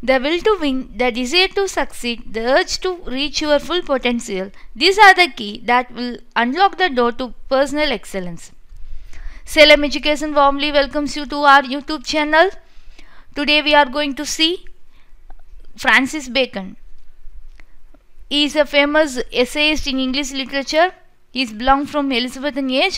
the will to win, the desire to succeed, the urge to reach your full potential. These are the key that will unlock the door to personal excellence. Salem Education warmly welcomes you to our YouTube channel. Today we are going to see Francis Bacon. He is a famous essayist in English literature. He is belong from Elizabethan age.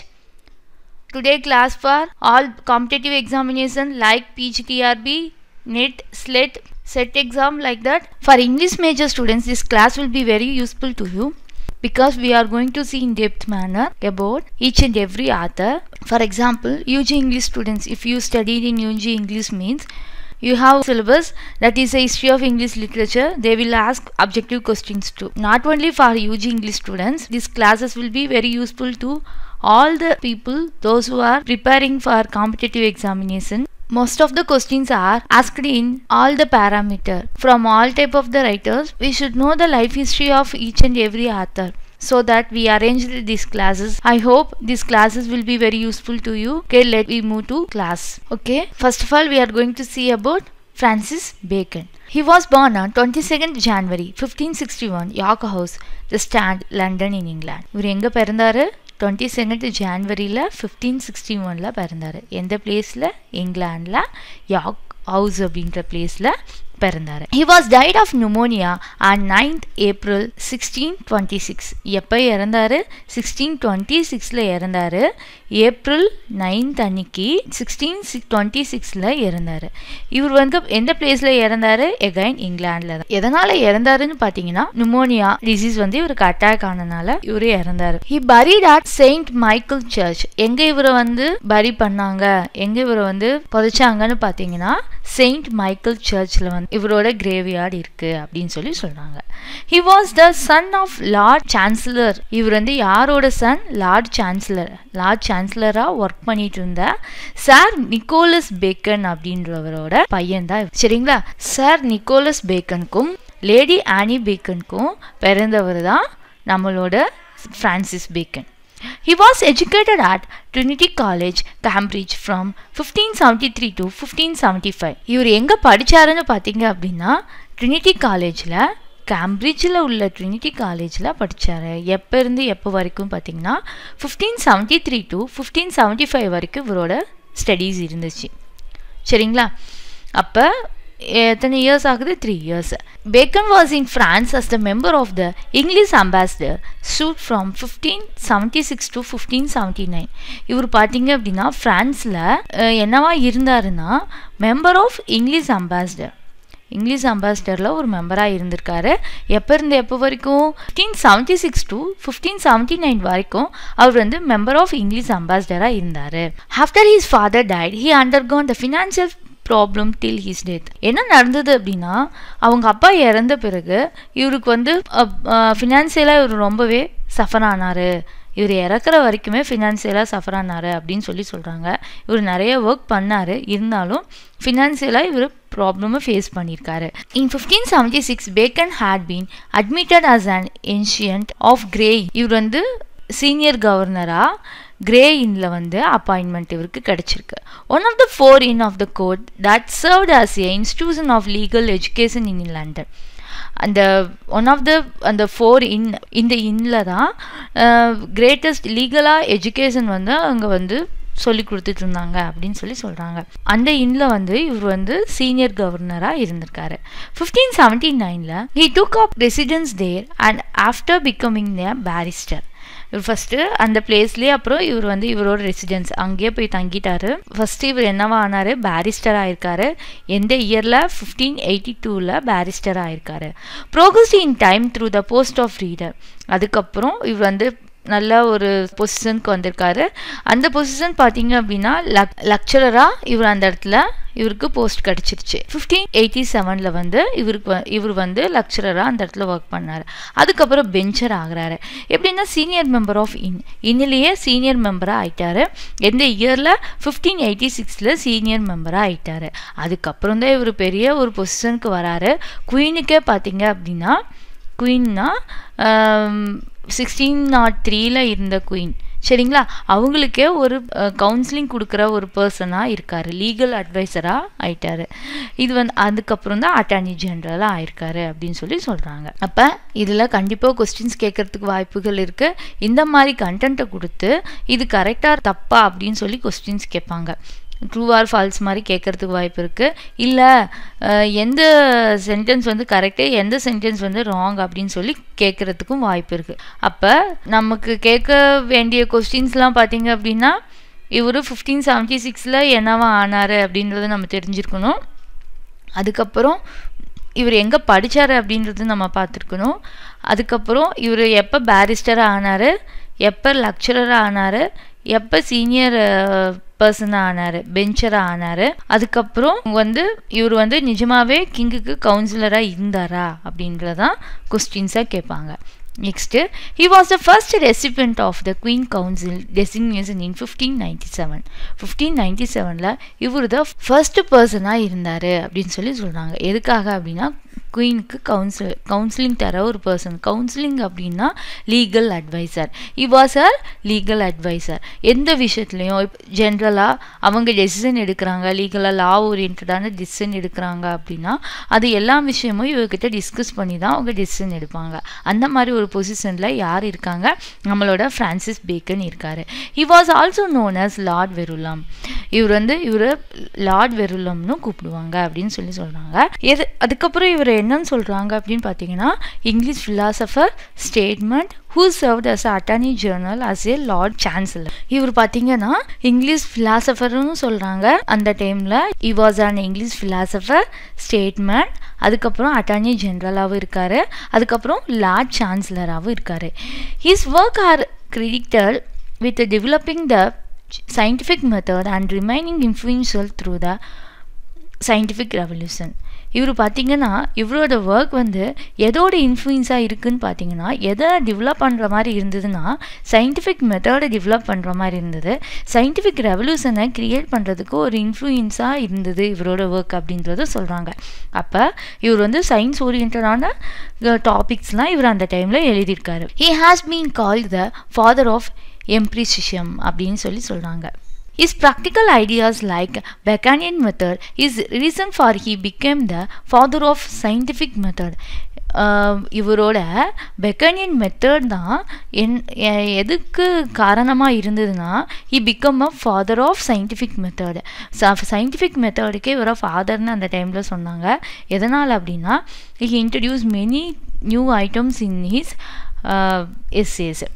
Today class for all competitive examination like PGTRB, NET, SLET, set exam like that. For English major students, this class will be very useful to you because we are going to see in depth manner about each and every author. For example, UG English students, if you studied in UG English means you have syllabus that is a history of English literature. They will ask objective questions too. Not only for UG English students, these classes will be very useful to all the people, those who are preparing for competitive examination most of the questions are asked in all the parameter from all type of the writers we should know the life history of each and every author so that we arranged these classes i hope these classes will be very useful to you okay let me move to class okay first of all we are going to see about francis bacon he was born on 22nd January 1561 York House, the Strand, London in England. இவர் எங்கே பிறந்தாரு twenty second ஜான்வரியில் fifteen sixty ஒனில் பிறந்தார் எந்த பிளேஸில் இங்கிலாண்டில் யாக் house அப்படின்ற பிளேஸில் பிறந்தார் he was died of pneumonia and ninth April sixteen twenty six எப்போ இறந்தார் சிக்ஸ்டீன் டுவெண்ட்டி சிக்ஸில் இறந்தார் ஏப்ரல் நைன்த் அன்னைக்கு சிக்ஸ்டீன் சிக் டுவெண்ட்டி சிக்ஸில் இறந்தார் இவர் வந்து எந்த பிளேஸில் இறந்தார் எகைன் இங்கிலாண்டில் தான் எதனால் இறந்தாருன்னு பார்த்தீங்கன்னா நியூமோனியா டிசீஸ் வந்து இவருக்கு அட்டாக் ஆனதுனால இவரு இறந்தார் he buried at Saint Michael church எங்கே இவரை வந்து பரி பண்ணாங்க எங்கே இவரை வந்து புதைச்சாங்கன்னு பார்த்தீங்கன்னா செயின்ட் மைக்கேல் சர்ச்சில் வந்து இவரோட கிரேவியார்டு இருக்கு அப்படின்னு சொல்லி சொல்றாங்க he was the son of lord chancellor இவர் வந்து யாரோட சன் லார்ட் சான்சலர் லார்ட் சான்சலரா ஒர்க் பண்ணிட்டு இருந்த சார் நிக்கோலஸ் பேக்கன் அப்படின்றவரோட பையன் தான் சரிங்களா சார் நிக்கோலஸ் பேக்கனுக்கும் லேடி ஆனி பேக்கனுக்கும் பிறந்தவர் தான் நம்மளோட Francis Bacon He was educated at Trinity College, Cambridge from 1573 to 1575. இவர் எங்கே படித்தாருன்னு பார்த்தீங்க அப்படின்னா ட்ரினிட்டி காலேஜில் கேம்பிரிட்ஜில் உள்ள ட்ரினிட்டி காலேஜில் படித்தார் எப்போ இருந்து எப்போ வரைக்கும் பார்த்தீங்கன்னா fifteen seventy three to fifteen seventy five வரைக்கும் இவரோட ஸ்டடீஸ் இருந்துச்சு சரிங்களா அப்போ எத்தனை இயர்ஸ் ஆகுது three years Bacon was in France as the member of the English ambassador suite from fifteen seventy six to fifteen seventy nine இவர் பார்த்தீங்க அப்படின்னா ஃப்ரான்ஸில் என்னவா இருந்தாருன்னா member of English ambassador English அம்பாசிடரில் ஒரு மெம்பராக இருந்திருக்காரு எப்போ இருந்து எப்போ வரைக்கும் fifteen seventy six to fifteen seventy nine வரைக்கும் அவர் வந்து மெம்பர் ஆஃப் இங்கிலீஷ் அம்பாசிடராக இருந்தார் after his father died he undergone the financial problem till his death என்ன நடந்தது அப்படின்னா அவங்க அப்பா இறந்த பிறகு இவருக்கு வந்து ஃபினான்சியலாக இவர் ரொம்பவே சஃபர் ஆனார் இவர் இறக்குற வரைக்குமே ஃபினான்சியலாக சஃபர் ஆனார் அப்படின்னு சொல்லி சொல்கிறாங்க இவர் நிறைய ஒர்க் பண்ணார் இருந்தாலும் ஃபினான்சியலாக இவர் ப்ராப்ளமை ஃபேஸ் பண்ணியிருக்காரு in fifteen seventy six Bacon had been admitted as an ancient of Grey இவர் வந்து சீனியர் கவர்னராக கிரே இன்ல வந்து அப்பாயின்மெண்ட் இவருக்கு கிடைச்சிருக்கு one of the four inn of the court that served as a institution of legal education in London அந்த one of the அந்த four இன் இந்த இன்னில் தான் கிரேட்டஸ்ட் லீகலாக எஜுகேஷன் வந்து அங்கே வந்து சொல்லி கொடுத்துட்டு இருந்தாங்க அப்படின்னு சொல்லி சொல்கிறாங்க அந்த இன்னில் வந்து இவர் வந்து சீனியர் கவர்னராக இருந்திருக்காரு ஃபிஃப்டீன் செவன்டி நைனில் he took up residence there and after becoming the barrister இவர் ஃபஸ்ட்டு அந்த பிளேஸ்லேயே அப்புறம் இவர் வந்து இவரோட ரெசிடென்ஸ் அங்கேயே போய் தங்கிட்டாரு ஃபஸ்ட்டு இவர் என்னவா ஆனார் பேரிஸ்டர் ஆயிருக்காரு எந்த இயரில் ஃபிஃப்டீன் எயிட்டி டூவில் பேரிஸ்டர் ஆயிருக்காரு progress in time through the post of reader அதுக்கப்புறம் இவர் வந்து நல்ல ஒரு பொசிஷனுக்கு வந்திருக்காரு அந்த பொசிஷன் பார்த்தீங்க அப்படின்னா லக் லக்சரராக இவர் அந்த இடத்துல இவருக்கு போஸ்ட் கிடச்சிருச்சு ஃபிஃப்டீன் எயிட்டி செவனில் வந்து இவருக்கு வ- இவர் வந்து லக்சரராக அந்த இடத்துல ஒர்க் பண்ணார் அதுக்கப்புறம் பெஞ்சர் ஆகுறாரு எப்படின்னா சீனியர் மெம்பர் ஆஃப் இன் இன்னிலேயே சீனியர் மெம்பராக ஆயிட்டாரு எந்த இயரில் ஃபிஃப்டீன் எயிட்டி சிக்ஸில் சீனியர் மெம்பராக ஆயிட்டாரு அதுக்கப்புறம் தான் இவர் பெரிய ஒரு பொசிஷனுக்கு வராரு குயினுக்கே பார்த்தீங்க அப்படின்னா குயின்னா சிக்ஸ்டீன் நாட் த்ரீல இருந்த குயின் சரிங்களா அவங்களுக்கே ஒரு கவுன்சிலிங் கொடுக்குற ஒரு பர்சனாக இருக்கார் லீகல் அட்வைசராக ஆயிட்டாரு இது வந்து அதுக்கப்புறம் தான் அட்டார்னி ஜென்ரலாக ஆயிருக்காரு அப்படின்னு சொல்லி சொல்கிறாங்க அப்போ இதில் கண்டிப்பாக கொஸ்டின்ஸ் கேட்கறதுக்கு வாய்ப்புகள் இருக்குது இந்த மாதிரி கண்டென்ட்டை கொடுத்து இது கரெக்டாக தப்பா அப்படின்னு சொல்லி கொஸ்டின்ஸ் கேட்பாங்க ட்ரூ ஆர் ஃபால்ஸ் மாதிரி கேட்கறதுக்கு வாய்ப்பு இருக்குது இல்லை எந்த சென்டென்ஸ் வந்து கரெக்டு எந்த சென்டென்ஸ் வந்து ராங் அப்படின்னு சொல்லி கேட்குறதுக்கும் வாய்ப்பு இருக்குது அப்போ நமக்கு கேட்க வேண்டிய கொஸ்டின்ஸ்லாம் பார்த்தீங்க அப்படின்னா இவர் ஃபிஃப்டீன் செவன்ட்டி சிக்ஸில் என்னவா ஆனார் அப்படின்றத நம்ம தெரிஞ்சிருக்கணும் அதுக்கப்புறம் இவர் எங்கே படித்தார் அப்படின்றது நம்ம பார்த்துருக்கணும் அதுக்கப்புறம் இவர் எப்போ பேரிஸ்டராக ஆனார் எப்போ லெக்சரராக ஆனார் எப்போ சீனியர் பர்சனாக ஆனார் பெஞ்சராக ஆனார் அதுக்கப்புறம் வந்து இவர் வந்து நிஜமாவே கிங்குக்கு கவுன்சிலராக இருந்தாரா அப்படின்றதான் கொஸ்டின்ஸாக கேட்பாங்க next he was the first recipient of the queen counsel designation in fifteen ninety seven fifteen ninety செவனில் இவர் தான் ஃபர்ஸ்ட் பர்சனாக இருந்தார் அப்படின்னு சொல்லி சொல்கிறாங்க எதுக்காக அப்படின்னா குயினுக்கு கவுன்சில் கவுன்சிலிங் தர ஒரு பர்சன் கவுன்சிலிங் அப்படின்னா legal adviser he was a legal adviser எந்த விஷயத்துலையும் இப்போ ஜென்ரலாக அவங்க டெசிஷன் எடுக்கிறாங்க லீகலாக லா ஓரியன்டான டெசிஷன் எடுக்கிறாங்க அப்படின்னா அது எல்லா விஷயமும் இவர்கிட்ட டிஸ்கஸ் பண்ணி தான் அவங்க டெசிஷன் எடுப்பாங்க அந்த மாதிரி ஒரு பொசிஷனில் யார் இருக்காங்க நம்மளோட ஃப்ரான்சிஸ் பேக்கன் இருக்கார் he was also known as lord Verulam இவர் வந்து இவர் லார்ட் வெருலம்னு கூப்பிடுவாங்க அப்படின்னு சொல்லி சொல்கிறாங்க எது அதுக்கப்புறம் இவர் என்னன்னு சொல்கிறாங்க அப்படின்னு பார்த்தீங்கன்னா English philosopher statement who served as attorney general as a lord chancellor இவர் பார்த்தீங்கன்னா இங்கிலீஷ் ஃபிலாசபர்னு சொல்கிறாங்க அந்த டைமில் he was an English philosopher statement அதுக்கப்புறம் அட்டார்னி ஜென்ரலாகவும் இருக்கார் அதுக்கப்புறம் லார்ட் சான்சலராகவும் இருக்கார் his work are credited with developing the scientific method and remaining influential through the scientific revolution இவர் பார்த்தீங்கன்னா இவரோட ஒர்க் வந்து எதோட இன்ஃப்ளூயன்ஸாக இருக்குதுன்னு பார்த்தீங்கன்னா எதை டெவலப் பண்ணுற மாதிரி இருந்ததுன்னா சயின்டிஃபிக் மெத்தடை டெவலப் பண்ணுற மாதிரி இருந்தது சயின்டிஃபிக் ரெவல்யூஷனை க்ரியேட் பண்ணுறதுக்கு ஒரு இன்ஃப்ளூயன்ஸாக இருந்தது இவரோட ஒர்க் அப்படின்றத சொல்கிறாங்க அப்போ இவர் வந்து சயின்ஸ் ஓரியன்டான டாபிக்ஸ்லாம் இவர் அந்த டைமில் எழுதியிருக்காரு he has been called the father of empiricism அப்படின்னு சொல்லி சொல்கிறாங்க His practical ideas like Baconian method is reason for he became the father of scientific method. இவரோட பெக்கனியன் மெத்தட் தான் என் எதுக்கு காரணமாக இருந்ததுன்னா he became a father of scientific method scientific மெத்தடுக்கே இவரை ஃபாதர்னு அந்த டைமில் சொன்னாங்க எதனால் அப்படின்னா he introduce many new items in his essays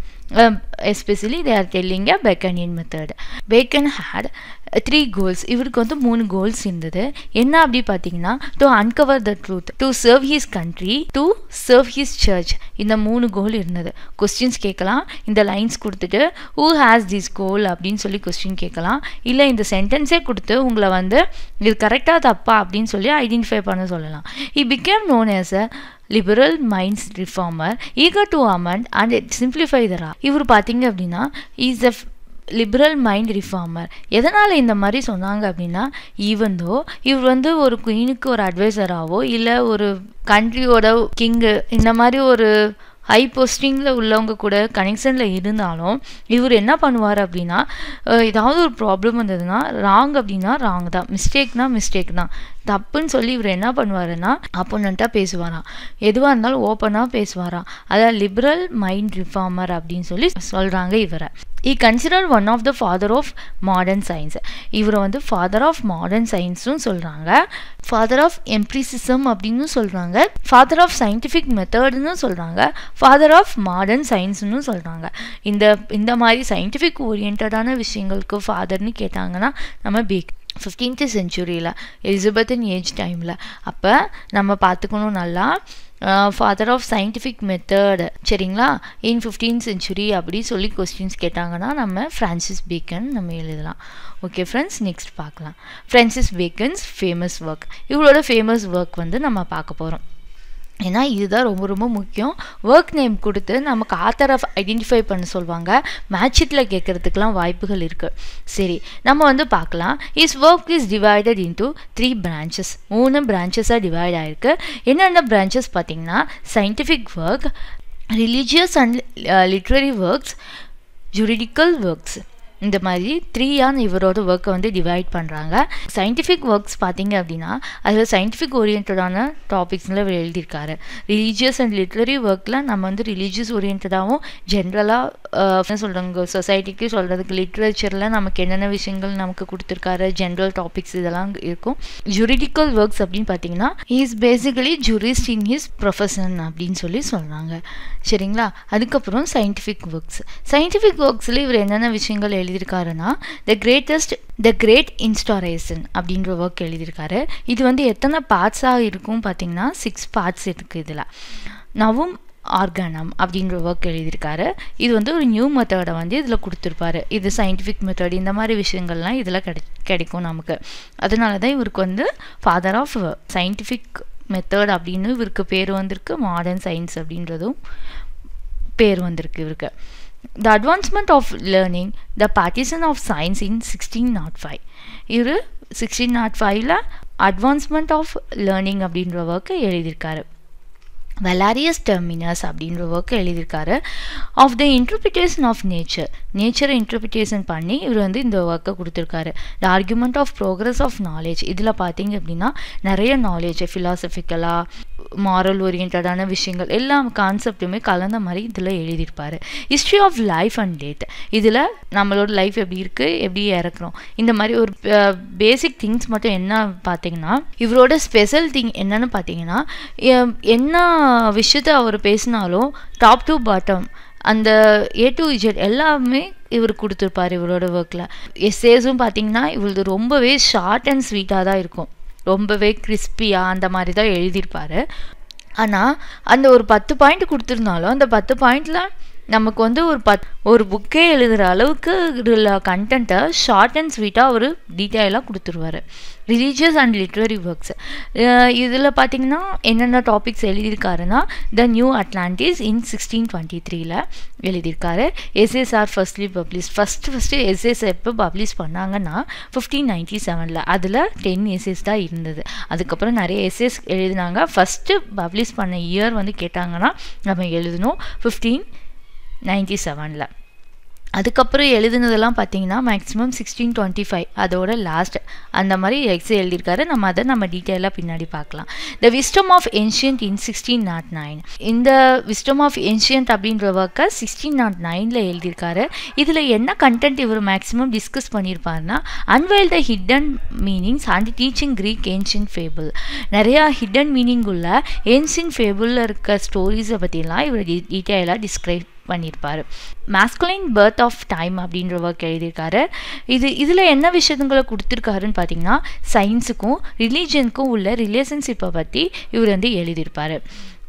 especially they are telling a Baconian method Bacon had three goals இவருக்கு வந்து மூணு கோல்ஸ் இருந்தது என்ன அப்படி பார்த்தீங்கன்னா to uncover the truth to serve his country to serve his church இந்த மூணு கோல் இருந்தது கொஸ்டின்ஸ் கேட்கலாம் இந்த லைன்ஸ் கொடுத்துட்டு ஹூ ஹேஸ் திஸ் கோல் அப்படின்னு சொல்லி கொஸ்டின் கேட்கலாம் இல்லை இந்த சென்டென்ஸே கொடுத்து உங்களை வந்து இது கரெக்டாக தப்பா அப்படின்னு சொல்லி ஐடென்டிஃபை பண்ண சொல்லலாம் he became known as a liberal minds reformer eager to amend and simplify தரா இவர் பார்த்தீங்க அப்படின்னா is a liberal mind reformer எதனால் இந்த மாதிரி சொன்னாங்க அப்படின்னா ஈவன் தோ இவர் வந்து ஒரு குயினுக்கு ஒரு அட்வைசராகவோ இல்லை ஒரு கண்ட்ரியோட கிங்கு இந்த மாதிரி ஒரு ஹை போஸ்டிங்கில் உள்ளவங்க கூட கனெக்ஷனில் இருந்தாலும் இவர் என்ன பண்ணுவார் அப்படின்னா ஏதாவது ஒரு ப்ராப்ளம் வந்ததுன்னா ராங் அப்படின்னா ராங் தான் மிஸ்டேக்னா மிஸ்டேக் தான் தப்புன்னு சொல்லி இவர் என்ன பண்ணுவாருன்னா அப்போனண்ட்டாக பேசுவாராம் எதுவாக இருந்தாலும் ஓப்பனாக பேசுவாராம் அதான் லிபரல் மைண்ட் ரிஃபார்மர் அப்படின்னு சொல்லி சொல்கிறாங்க இவரை he consider one of the father of modern science இவரை வந்து ஃபாதர் ஆஃப் மாடர்ன் சயின்ஸும் சொல்கிறாங்க ஃபாதர் ஆஃப் எம்ப்ரிசிசம் அப்படின்னு சொல்கிறாங்க ஃபாதர் ஆஃப் சயின்டிஃபிக் மெத்தட்னு சொல்கிறாங்க ஃபாதர் ஆஃப் மாடர்ன் சயின்ஸ்னு சொல்கிறாங்க இந்த இந்த மாதிரி சயின்டிஃபிக் ஓரியன்டான விஷயங்களுக்கு ஃபாதர்னு கேட்டாங்கன்னா நம்ம பேக் ஃபிஃப்டீன்த்து செஞ்சுரியில் எலிசபெத்தன் ஏஜ் டைமில் அப்போ நம்ம பார்த்துக்கணும் நல்லா ஃபாதர் ஆஃப் சயின்டிஃபிக் மெத்தட் சரிங்களா இன் ஃபிஃப்டீன் செஞ்சுரி அப்படி சொல்லி கொஸ்டின்ஸ் கேட்டாங்கன்னா நம்ம ஃப்ரான்சிஸ் பேக்கன் நம்ம எழுதலாம் ஓகே ஃப்ரெண்ட்ஸ் நெக்ஸ்ட் பார்க்கலாம் ஃப்ரான்சிஸ் பேக்கன்ஸ் ஃபேமஸ் ஒர்க் இவரோட ஃபேமஸ் ஒர்க் வந்து நம்ம பார்க்க போகிறோம் ஏன்னா இதுதான் ரொம்ப ரொம்ப முக்கியம் ஒர்க் நேம் கொடுத்து நமக்கு ஆத்தரை ஐடென்டிஃபை பண்ண சொல்லுவாங்க மேட்சிட்டில் கேட்குறதுக்கெலாம் வாய்ப்புகள் இருக்குது சரி நம்ம வந்து பார்க்கலாம் is work is divided into three branches மூணு பிரான்ச்சஸாக டிவைட் ஆகிருக்கு என்னென்ன பிரான்ச்சஸ் பார்த்தீங்கன்னா scientific work religious and literary works juridical works இந்த மாதிரி த்ரீயான இவரோட ஒர்க்கை வந்து டிவைட் பண்ணுறாங்க சயின்டிஃபிக் ஒர்க்ஸ் பார்த்தீங்க அப்படின்னா அதில் சயின்டிஃபிக் ஓரியன்டான டாபிக்ஸில் இவர் எழுதியிருக்காரு ரிலீஜியஸ் அண்ட் லிட்ரரி ஒர்க்கில் நம்ம வந்து ரிலீஜியஸ் ஓரியன்டாகவும் ஜென்ரலாக என்ன சொல்கிறாங்க சொசைட்டிக்கு சொல்கிறதுக்கு லிட்ரேச்சரில் நமக்கு என்னென்ன விஷயங்கள் நமக்கு கொடுத்துருக்காரு ஜென்ரல் டாபிக்ஸ் இதெல்லாம் இருக்கும் ஜுரிடிக்கல் ஒர்க்ஸ் அப்படின்னு பார்த்தீங்கன்னா is basically jurist in his profession அப்படின்னு சொல்லி சொல்கிறாங்க சரிங்களா அதுக்கப்புறம் சயின்டிஃபிக் ஒர்க்ஸ் சயின்டிஃபிக் ஒர்க்ஸில் இவர் என்னென்ன விஷயங்கள் எழுதியிருக்காருன்னா த கிரேட்டஸ்ட் த கிரேட் இன்ஸ்டாரேஷன் அப்படின்ற ஒர்க் எழுதியிருக்காரு இது வந்து எத்தனை பார்ட்ஸாக இருக்கும் பார்த்தீங்கன்னா சிக்ஸ் பார்ட்ஸ் இருக்குது இதில் நவும் ஆர்கானம் அப்படின்ற ஒர்க் எழுதியிருக்காரு இது வந்து ஒரு நியூ மெத்தடை வந்து இதில் கொடுத்துருப்பாரு இது சயின்டிஃபிக் மெத்தட் இந்த மாதிரி விஷயங்கள்லாம் இதில் கிடை கிடைக்கும் நமக்கு அதனால தான் இவருக்கு வந்து ஃபாதர் ஆஃப் சயின்டிஃபிக் மெத்தட் அப்படின்னு இவருக்கு பேர் வந்திருக்கு மாடர்ன் சயின்ஸ் அப்படின்றதும் பேர் வந்திருக்கு இவருக்கு the advancement of learning the partition of science in sixteen nought five இவர் சிக்ஸ்டீன் நாட் ஃபைவ்ல அட்வான்ஸ்மெண்ட் ஆஃப் லேர்னிங் அப்படின்ற ஒர்க்கை எழுதியிருக்காரு வெலாரியஸ் டெர்மினஸ் அப்படின்ற ஒர்க்கை எழுதியிருக்காரு of the interpretation of nature நேச்சரை இன்டர்பிரிட்டேஷன் பண்ணி இவர் வந்து இந்த ஒர்க்கை கொடுத்துருக்காரு the argument of progress of knowledge இதில் பார்த்தீங்க அப்படின்னா நிறைய நாலேஜ் ஃபிலாசபிக்கலாக மாரல் ஓரியன்டான விஷயங்கள் எல்லா கான்செப்ட்டுமே கலந்த மாதிரி இதில் எழுதியிருப்பார் history of life and death இதில் நம்மளோட லைஃப் எப்படி இருக்குது எப்படி இறக்குறோம் இந்த மாதிரி ஒரு பேசிக் திங்ஸ் மட்டும் என்ன பார்த்தீங்கன்னா இவரோட ஸ்பெஷல் திங் என்னன்னு பார்த்தீங்கன்னா என்ன விஷயத்த அவர் பேசினாலும் டாப் டு பாட்டம் அந்த ஏ டு இஜெட் எல்லாமே இவர் கொடுத்துருப்பார் இவரோட ஒர்க்கில் எஸ்ஏஸும் பார்த்தீங்கன்னா இவரது ரொம்பவே ஷார்ட் அண்ட் ஸ்வீட்டாக தான் இருக்கும் ரொம்பவே கிறிஸ்பியாக அந்த மாதிரி தான் எழுதியிருப்பார் ஆனால் அந்த ஒரு பத்து பாயிண்ட் கொடுத்துருந்தாலும் அந்த பத்து பாயிண்டில் நமக்கு வந்து ஒரு பத் ஒரு புக்கே எழுதுகிற அளவுக்கு கண்டென்ட்டை ஷார்ட் அண்ட் ஸ்வீட்டாக ஒரு டீட்டெயிலாக கொடுத்துருவாரு ரிலீஜியஸ் அண்ட் லிட்ரரி ஒர்க்ஸ் இதில் பார்த்தீங்கன்னா என்னென்ன டாபிக்ஸ் எழுதியிருக்காருன்னா the New Atlantis in sixteen twenty த்ரீல எழுதியிருக்காரு essays are firstly publish first first essays எப்போ பப்ளிஷ் பண்ணாங்கன்னா ஃபிஃப்டீன் நைன்ட்டி செவனில் அதில் டென் எஸ்எஸ் தான் இருந்தது அதுக்கப்புறம் நிறைய எஸ்எஸ் எழுதினாங்க ஃபஸ்ட்டு பப்ளிஷ் பண்ண இயர் வந்து கேட்டாங்கன்னா நம்ம எழுதணும் ஃபிஃப்டீன் நைன்டி செவனில் அதுக்கப்புறம் எழுதுனதெல்லாம் பார்த்தீங்கன்னா மேக்ஸிமம் சிக்ஸ்டீன் டுவெண்ட்டி ஃபைவ் அதோட லாஸ்ட் அந்த மாதிரி எக்ஸே எழுதியிருக்காரு நம்ம அதை நம்ம டீட்டெயிலாக பின்னாடி பார்க்கலாம் the wisdom of ancient in sixteen nought nine இந்த விஸ்டம் ஆஃப் ஏன்ஷியன்ட் அப்படின்ற ஒர்க்கை சிக்ஸ்டீன் நாட் நைனில் எழுதியிருக்காரு இதில் என்ன கண்டென்ட் இவர் மேக்ஸிமம் டிஸ்கஸ் பண்ணியிருப்பாருன்னா unveil the hidden meanings and teaching Greek ancient fable நிறையா ஹிடன் மீனிங் உள்ள ஏன்ஷியன் ஃபேபிளில் இருக்க ஸ்டோரிஸை பற்றிலாம் இவர் டீட்டெயிலாக டிஸ்கிரைப் பண்ணியிருப்பார் மேஸ்குலைன் பர்த் ஆஃப் டைம் அப்படின்ற ஒர்க் எழுதியிருக்காரு இது இதில் என்ன விஷயங்களை கொடுத்துருக்காருன்னு பார்த்தீங்கன்னா சயின்ஸுக்கும் ரிலீஜனுக்கும் உள்ள ரிலேஷன்ஷிப்பை பற்றி இவர் வந்து எழுதியிருப்பார்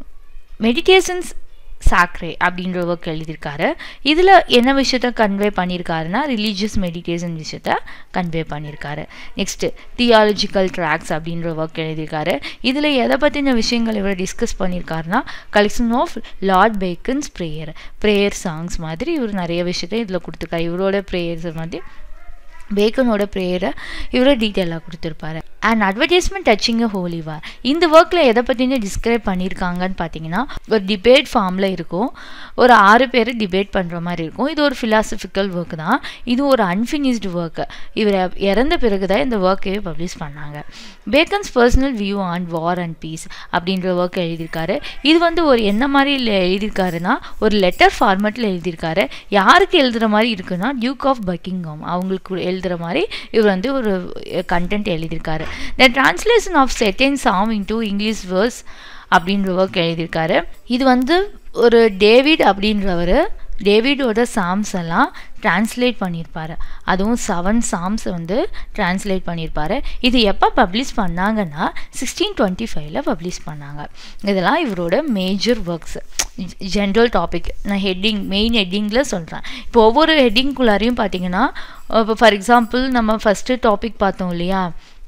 மெடிடேஷன்ஸ் சாக்ரே அப்படின்ற ஒர்க் எழுதியிருக்காரு இதில் என்ன விஷயத்த கன்வே பண்ணியிருக்காருன்னா ரிலீஜியஸ் மெடிடேஷன் விஷயத்த கன்வே பண்ணியிருக்காரு நெக்ஸ்ட்டு தியாலஜிக்கல் ட்ராக்ஸ் அப்படின்ற ஒர்க் எழுதியிருக்காரு இதில் எதை பற்றின விஷயங்கள் இவர் டிஸ்கஸ் பண்ணியிருக்காருன்னா collection of lord Bacon's prayer prayer songs மாதிரி இவர் நிறைய விஷயத்த இதில் கொடுத்துருக்காரு இவரோட ப்ரேயர்ஸ் மாதிரி பேக்கனோட ப்ரேயரை இவரை டீட்டெயிலாக கொடுத்துருப்பாரு and advertisement touching holy war இந்த ஒர்க்கில் எதை பற்றின டிஸ்கிரைப் பண்ணியிருக்காங்கன்னு பார்த்தீங்கன்னா ஒரு டிபேட் ஃபார்மில் இருக்கும் ஒரு ஆறு பேர் டிபேட் பண்ணுற மாதிரி இருக்கும் இது ஒரு ஃபிலாசபிக்கல் ஒர்க் தான் இது ஒரு அன்ஃபினிஷ்டு ஒர்க்கு இவர் இறந்த பிறகு தான் இந்த ஒர்க்கையே பப்ளிஷ் பண்ணாங்க Bacon's personal view on war and peace அப்படின்ற ஒர்க் எழுதியிருக்காரு இது வந்து ஒரு என்ன மாதிரி எழுதியிருக்காருன்னா ஒரு லெட்டர் ஃபார்மேட்டில் எழுதியிருக்காரு யாருக்கு எழுதுகிற மாதிரி இருக்குன்னா டியூக் ஆஃப் பக்கிங்ஹாம் அவங்களுக்கு எழுதுகிற மாதிரி இவர் வந்து ஒரு கண்டென்ட் எழுதியிருக்காரு the translation of certain psalm into English verse அப்படின்ற ஒர்க் எழுதியிருக்காரு இது வந்து ஒரு டேவிட் அப்படின்றவர் டேவிடோட சாம்ஸ் எல்லாம் டிரான்ஸ்லேட் பண்ணியிருப்பாரு அதுவும் செவன் சாம்ஸ் வந்து டிரான்ஸ்லேட் பண்ணியிருப்பாரு இது எப்போ பப்ளிஷ் பண்ணாங்கன்னா சிக்ஸ்டீன் டுவெண்ட்டி ஃபைவ்ல பப்ளிஷ் பண்ணாங்க இதெல்லாம் இவரோட மேஜர் ஒர்க்ஸ் ஜென்ரல் டாபிக் நான் ஹெட்டிங் மெயின் ஹெட்டிங்கில் சொல்கிறேன் இப்போ ஒவ்வொரு ஹெட்டிங்குள்ளாரையும் பார்த்தீங்கன்னா இப்போ ஃபார் எக்ஸாம்பிள் நம்ம ஃபஸ்ட்டு டாபிக் பார்த்தோம் இல்லையா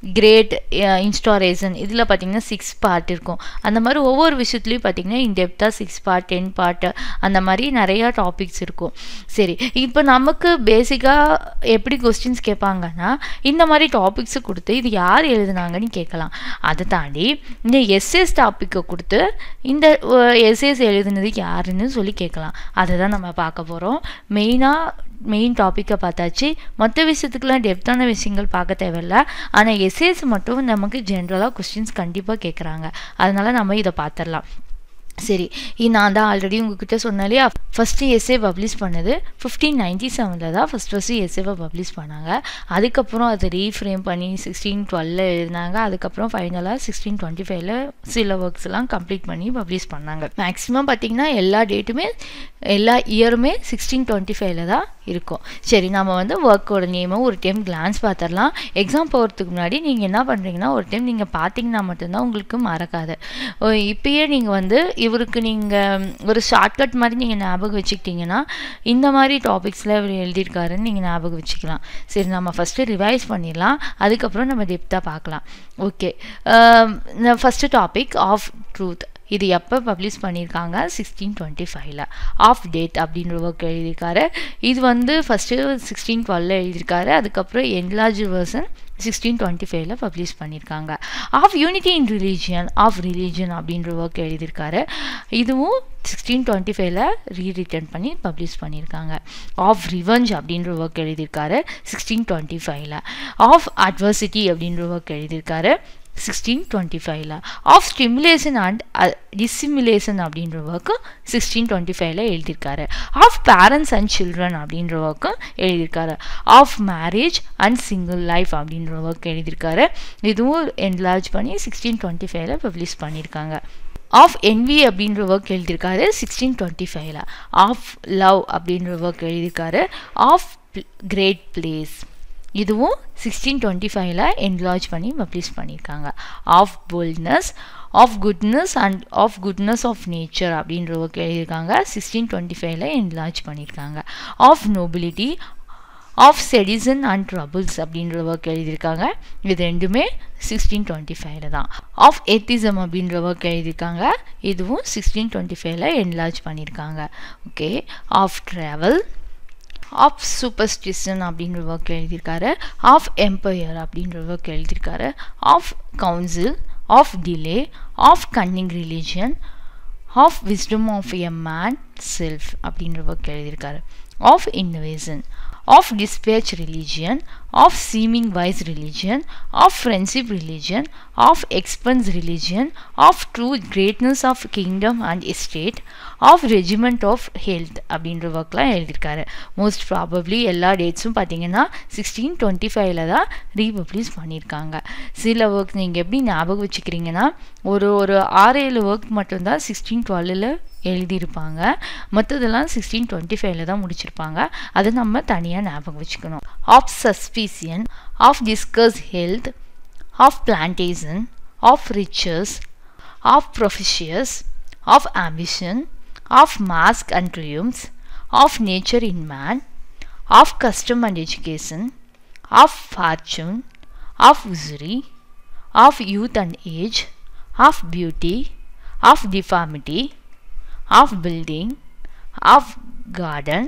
கிரேட் இன்ஸ்டாரேஷன் இதில் பார்த்தீங்கன்னா சிக்ஸ் பார்ட் இருக்கும் அந்த மாதிரி ஒவ்வொரு விஷயத்துலையும் பார்த்தீங்கன்னா இன்டெப்த்தாக சிக்ஸ் பார்ட் டென் பார்ட் அந்த மாதிரி நிறையா டாபிக்ஸ் இருக்கும் சரி இப்போ நமக்கு பேசிக்காக எப்படி கொஸ்டின்ஸ் கேட்பாங்கன்னா இந்த மாதிரி டாபிக்ஸை கொடுத்து இது யார் எழுதுனாங்கன்னு கேட்கலாம் அதை தாண்டி இந்த எஸ்எஸ் டாப்பிக்கை கொடுத்து இந்த எஸ்எஸ் எழுதுனது யாருன்னு சொல்லி கேட்கலாம் அதை தான் நம்ம பார்க்க போகிறோம் மெயினாக மெயின் டாப்பிக்கை பார்த்தாச்சு மற்ற விஷயத்துக்குலாம் டெப்த்தான விஷயங்கள் பார்க்க தேவையில்ல ஆனால் எஸ்ஏஸ் மட்டும் நமக்கு ஜென்ரலாக கொஸ்டின்ஸ் கண்டிப்பாக கேட்குறாங்க அதனால் நம்ம இதை பார்த்துடலாம் சரி நான் தான் ஆல்ரெடி உங்ககிட்ட சொன்னாலே ஃபஸ்ட்டு எஸ்ஏ பப்ளிஷ் பண்ணது ஃபிஃப்டீன் நைன்டி செவனில் தான் ஃபஸ்ட் ஃபஸ்ட்டு எஸ்ஏவை பப்ளிஷ் பண்ணாங்க அதுக்கப்புறம் அதை ரீஃப்ரேம் பண்ணி சிக்ஸ்டீன் டுவெல்ல எழுதினாங்க அதுக்கப்புறம் ஃபைனலாக சிக்ஸ்டீன் டுவெண்ட்டி ஃபைவ்ல சில ஒர்க்ஸ்லாம் கம்ப்ளீட் பண்ணி பப்ளிஷ் பண்ணாங்க மேக்ஸிமம் பார்த்திங்கன்னா எல்லா டேட்டுமே எல்லா இயருமே சிக்ஸ்டீன் டுவெண்ட்டி ஃபைவ்ல தான் இருக்கும் சரி நம்ம வந்து ஒர்க்கோட நேமை ஒரு டைம் கிளான்ஸ் பார்த்துடலாம் எக்ஸாம் போகிறதுக்கு முன்னாடி நீங்கள் என்ன பண்ணுறீங்கன்னா ஒரு டைம் நீங்கள் பார்த்தீங்கன்னா மட்டும்தான் உங்களுக்கு மறக்காது இப்பயே நீங்கள் வந்து இவருக்கு நீங்கள் ஒரு ஷார்ட்கட் மாதிரி நீங்கள் ஞாபகம் வச்சுக்கிட்டிங்கன்னா இந்த மாதிரி டாபிக்ஸில் இவர் எழுதியிருக்காருன்னு நீங்கள் ஞாபகம் வச்சுக்கலாம் சரி நம்ம ஃபஸ்ட்டு ரிவைஸ் பண்ணிடலாம் அதுக்கப்புறம் நம்ம டெப்த்தாக பார்க்கலாம் okay first topic of truth இது எப்போ பப்ளிஷ் பண்ணியிருக்காங்க சிக்ஸ்டீன் டுவெண்ட்டி ஃபைவ்ல ஆஃப் டேட் அப்படின்ற ஒர்க் எழுதியிருக்காரு இது வந்து ஃபஸ்ட்டு சிக்ஸ்டீன் டுவெல்ல எழுதியிருக்காரு அதுக்கப்புறம் என்லார்ஜ் வேர்சன் சிக்ஸ்டீன் டுவெண்ட்டி ஃபைவ்ல பப்ளிஷ் பண்ணியிருக்காங்க of unity in religion of religion அப்படின்ற ஒர்க் எழுதியிருக்காரு இதுவும் சிக்ஸ்டீன் டுவெண்ட்டி ஃபைவ்ல ரீரிட்டன் பண்ணி பப்ளிஷ் பண்ணியிருக்காங்க ஆஃப் ரிவெஞ்ச் அப்படின்ற ஒர்க் எழுதியிருக்காரு சிக்ஸ்டீன் டுவெண்ட்டி ஃபைவ்ல ஆஃப் அட்வர்சிட்டி அப்படின்ற ஒர்க் எழுதியிருக்காரு சிக்ஸ்டீன் டுவெண்ட்டி ஃபைவ்ல ஆஃப் ஸ்டிமுலேஷன் அண்ட் டிஸ்டிமுலேஷன் அப்படின்ற ஒர்க்கு சிக்ஸ்டீன் டுவெண்ட்டி ஃபைவ்ல எழுதியிருக்காரு ஆஃப் பேரண்ட்ஸ் அண்ட் சில்ட்ரன் அப்படின்ற ஒர்க்கும் எழுதியிருக்காரு of marriage and single life அப்படின்ற ஒர்க் எழுதியிருக்காரு இதுவும் என்லார்ஜ் பண்ணி சிக்ஸ்டீன் டுவெண்ட்டி ஃபைவ்ல பப்ளிஷ் பண்ணியிருக்காங்க ஆஃப் என்வி அப்படின்ற ஒர்க் எழுதியிருக்காரு சிக்ஸ்டீன் டுவெண்ட்டி ஃபைவ்ல ஆஃப் லவ் அப்படின்ற ஒர்க் எழுதியிருக்காரு ஆஃப் கிரேட் பிளேஸ் இதுவும் சிக்ஸ்டீன் டுவெண்ட்டி ஃபைவ்ல என்லார்ஜ் பண்ணி பப்ளிஷ் பண்ணியிருக்காங்க of boldness of goodness and of goodness of nature அப்படின்ற ஒர்க் எழுதியிருக்காங்க சிக்ஸ்டீன் டுவெண்ட்டி ஃபைவ்ல என்லார்ஜ் பண்ணியிருக்காங்க of nobility of sedition and troubles அப்படின்ற ஒர்க் எழுதியிருக்காங்க இது ரெண்டுமே சிக்ஸ்டீன் டுவெண்ட்டி ஃபைவ்ல தான் ஆஃப் எத்திசம் அப்படின்ற ஒர்க் எழுதியிருக்காங்க இதுவும் சிக்ஸ்டீன் டுவெண்ட்டி ஃபைவ்ல என்லார்ஜ் பண்ணியிருக்காங்க okay of travel of superstition அப்படின்ற ஒர்க் எழுதியிருக்காரு ஆஃப் எம்பையர் அப்படின்ற ஒர்க் எழுதியிருக்காரு of council of delay of cunning religion of wisdom of a man self அப்படின்ற ஒர்க் எழுதியிருக்காரு of innovation of dispatch religion of seeming wise religion of friendship religion of expense religion of true greatness of kingdom and estate of regiment of health அப்படின்ற ஒர்க்லாம் எழுதியிருக்காரு most probably எல்லா டேட்ஸும் பார்த்தீங்கன்னா sixteen twenty ஃபைவ்ல தான் republish பண்ணியிருக்காங்க சில work நீங்கள் எப்படி ஞாபகம் வச்சுக்கிறீங்கன்னா ஒரு ஒரு ஆறு ஏழு ஒர்க் மட்டும்தான் சிக்ஸ்டீன் டுவெல்லில் எழுதியிருப்பாங்க மற்றதெல்லாம் சிக்ஸ்டீன் டுவெண்ட்டி ஃபைவ்ல தான் முடிச்சிருப்பாங்க அதை நம்ம தனியாக ஞாபகம் வச்சுக்கணும் of suspicion of discuss health of plantation of riches of prophecies of ambition of mask and triumphs of nature in man of custom and education of fortune of usury of youth and age of beauty of deformity of building, of garden,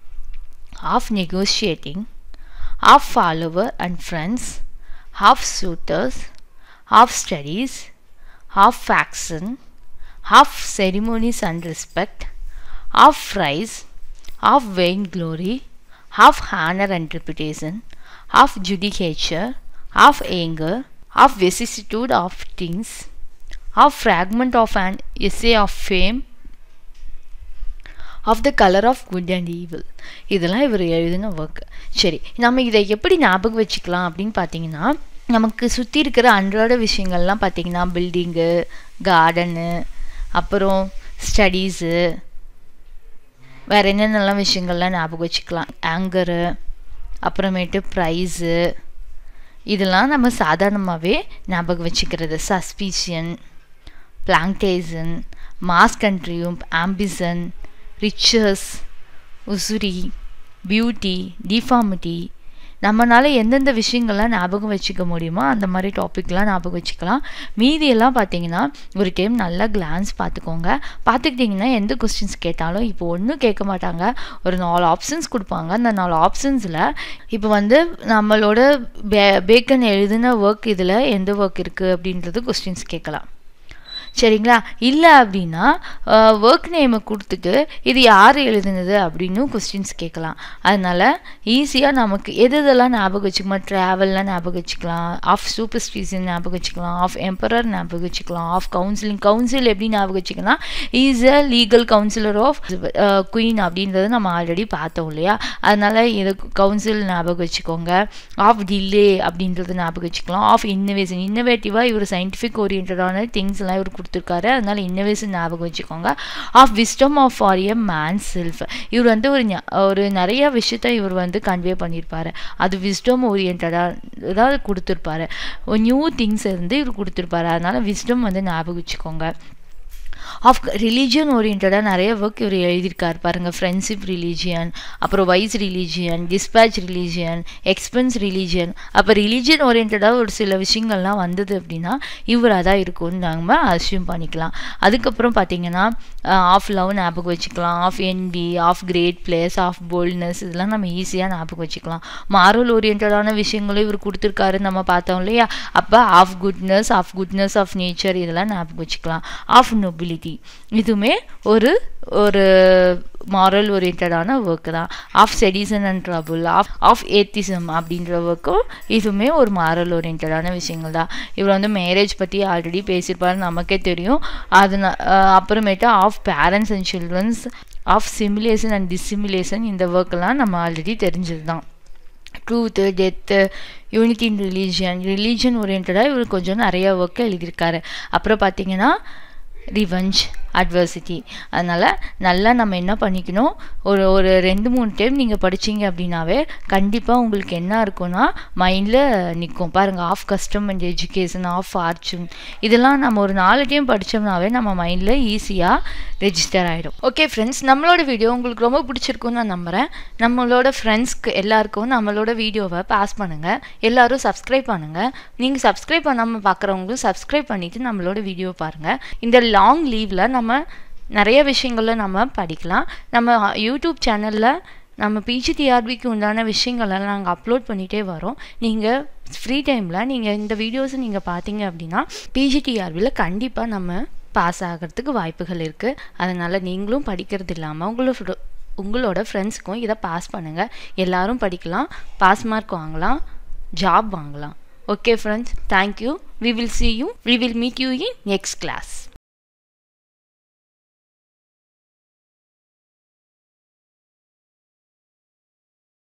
of negotiating, of follower and friends, of suitors, of studies, of faction, of ceremonies and respect, of prize, of vain glory, of honor and reputation, of judicature, of anger, of vicissitude of things, of fragment of an essay of fame, of the colour of good and evil இதெல்லாம் இவர் எழுதின work சரி நம்ம இதை எப்படி ஞாபகம் வச்சுக்கலாம் அப்படின்னு பார்த்தீங்கன்னா நமக்கு சுற்றி இருக்கிற அன்றாட விஷயங்கள்லாம் பார்த்தீங்கன்னா பில்டிங்கு கார்டனு அப்புறம் ஸ்டடீஸு வேறு என்னென்னலாம் விஷயங்கள்லாம் ஞாபகம் வச்சுக்கலாம் ஆங்கரு அப்புறமேட்டு ப்ரைஸு இதெல்லாம் நம்ம சாதாரணமாகவே ஞாபகம் வச்சுக்கிறது சஸ்பீஷியன் பிளாங்டேசன் மாஸ் கண்ட்ரியும் ambition riches usury beauty deformity நம்மளால் எந்தெந்த விஷயங்கள்லாம் ஞாபகம் வச்சுக்க முடியுமோ அந்த மாதிரி டாபிக்லாம் ஞாபகம் வச்சுக்கலாம் மீதியெல்லாம் பார்த்தீங்கன்னா ஒரு டைம் நல்லா கிளான்ஸ் பார்த்துக்கோங்க பார்த்துக்கிட்டிங்கன்னா எந்த கொஸ்டின்ஸ் கேட்டாலும் இப்போ ஒன்றும் கேட்க மாட்டாங்க ஒரு நாலு ஆப்ஷன்ஸ் கொடுப்பாங்க அந்த நாலு ஆப்ஷன்ஸில் இப்போ வந்து நம்மளோட பே பேக்கன் எழுதின ஒர்க் இதில் எந்த ஒர்க் இருக்குது அப்படின்றது கொஸ்டின்ஸ் கேட்கலாம் சரிங்களா இல்லை அப்படின்னா ஒர்க் நேமை கொடுத்துட்டு இது யார் எழுதுனது அப்படின்னு கொஸ்டின்ஸ் கேட்கலாம் அதனால் ஈஸியாக நமக்கு எது இதெல்லாம் ஞாபகம் வச்சுக்கலாம் ட்ராவல்லாம் ஞாபகம் வச்சுக்கலாம் ஆஃப் சூப்பர் ஸ்பீசன் ஞாபகம் வச்சுக்கலாம் ஆஃப் எம்பரர் ஞாபகம் வச்சுக்கலாம் ஆஃப் கவுன்சிலிங் கவுன்சில் எப்படி ஞாபகம் வச்சுக்கலாம் is a legal counsellor of queen அப்படின்றத நம்ம ஆல்ரெடி பார்த்தோம் இல்லையா அதனால் இது கவுன்சில் ஞாபகம் வச்சுக்கோங்க ஆஃப் டிலே அப்படின்றத ஞாபகம் வச்சுக்கலாம் ஆஃப் இன்னோவேஷன் இன்னோவேட்டிவாக இவர் சயின்டிஃபிக் ஓரியன்டான திங்ஸ்லாம் இவர் கொடுத்துருக்காரு அதனால இன்னோவேஷன் ஞாபகம் வச்சுக்கோங்க of wisdom of for a man self இவர் வந்து ஒரு ஒரு நிறைய விஷயத்த இவர் வந்து கன்வே பண்ணியிருப்பாரு அது விஸ்டம் ஓரியன்டாக ஏதாவது கொடுத்துருப்பாரு நியூ திங்ஸ் இருந்து இவர் கொடுத்துருப்பாரு அதனால விஸ்டம் வந்து ஞாபகம் வச்சுக்கோங்க ஆஃப் ரிலீஜியன் ஓரியன்டாக நிறைய ஒர்க் இவர் எழுதியிருக்கார் பாருங்கள் ஃப்ரெண்ட்ஷிப் ரிலீஜியன் அப்புறம் wise religion dispatch religion expense religion அப்போ ரிலீஜியன் ஓரியன்டாக ஒரு சில விஷயங்கள்லாம் வந்தது அப்படின்னா இவர் அதான் இருக்கும்னு நம்ம அசியூம் பண்ணிக்கலாம் அதுக்கப்புறம் பார்த்தீங்கன்னா ஆஃப் லவ் ஞாபகம் வச்சுக்கலாம் of envy of great place of boldness இதெல்லாம் நம்ம ஈஸியாக ஞாபகம் வச்சுக்கலாம் மாரல் ஓரியன்டான விஷயங்களும் இவர் கொடுத்துருக்காரு நம்ம பார்த்தோம் இல்லையா அப்போ of goodness of goodness of nature இதெல்லாம் ஞாபகம் வச்சுக்கலாம் ஆஃப் நொபிலிட்டி இதுவுமே ஒரு ஒரு மாரல் ஓரியன்டான ஒர்க் தான் of sedition and trouble of of atheism அப்படின்ற ஒர்க்கும் இதுவுமே ஒரு மாரல் ஓரியன்டான விஷயங்கள் தான் இவர் வந்து மேரேஜ் பற்றி ஆல்ரெடி பேசியிருப்பாரு நமக்கே தெரியும் அது அப்புறமேட்டு of parents and children's of simulation and dissimulation இந்த ஒர்க்கெல்லாம் நம்ம ஆல்ரெடி தெரிஞ்சது தான் truth death unity in religion religion ஓரியன்டாக இவர் கொஞ்சம் நிறைய ஒர்க்கு எழுதியிருக்காரு அப்புறம் பார்த்தீங்கன்னா ரிவெஞ்ச் அட்வர்சிட்டி அதனால் நல்லா நம்ம என்ன பண்ணிக்கணும் ஒரு ஒரு ரெண்டு மூணு டைம் நீங்கள் படிச்சீங்க அப்படின்னாவே கண்டிப்பாக உங்களுக்கு என்ன இருக்கும்னா மைண்டில் நிற்கும் பாருங்கள் of custom and education of fortune இதெல்லாம் நம்ம ஒரு நாலு டைம் படித்தோம்னாவே நம்ம மைண்டில் ஈஸியாக ரெஜிஸ்டர் ஆகிடும் ஓகே ஃப்ரெண்ட்ஸ் நம்மளோட வீடியோ உங்களுக்கு ரொம்ப பிடிச்சிருக்குன்னு நான் நம்புகிறேன் நம்மளோட ஃப்ரெண்ட்ஸ்க்கு எல்லாருக்கும் நம்மளோட வீடியோவை பாஸ் பண்ணுங்கள் எல்லோரும் சப்ஸ்கிரைப் பண்ணுங்கள் நீங்கள் சப்ஸ்கிரைப் பண்ணாமல் பார்க்குறவங்களும் சப்ஸ்கிரைப் பண்ணிவிட்டு நம்மளோட வீடியோ பாருங்கள் இந்த லாங் லீவில் நம்ம நிறைய விஷயங்களில் நம்ம படிக்கலாம் நம்ம யூடியூப் சேனலில் நம்ம பிஜிடிஆர்பிக்கு உண்டான விஷயங்களெல்லாம் நாங்கள் அப்லோட் பண்ணிகிட்டே வரோம் நீங்கள் ஃப்ரீ டைமில் நீங்கள் இந்த வீடியோஸை நீங்கள் பார்த்தீங்க அப்படின்னா பிஜிடிஆர்பியில் கண்டிப்பாக நம்ம பாஸ் ஆகிறதுக்கு வாய்ப்புகள் இருக்குது அதனால் நீங்களும் படிக்கிறது இல்லாமல் உங்களோட உங்களோட ஃப்ரெண்ட்ஸுக்கும் இதை பாஸ் பண்ணுங்கள் எல்லோரும் படிக்கலாம் பாஸ் மார்க் வாங்கலாம் ஜாப் வாங்கலாம் okay friends thank you we will see you we will meet you in next class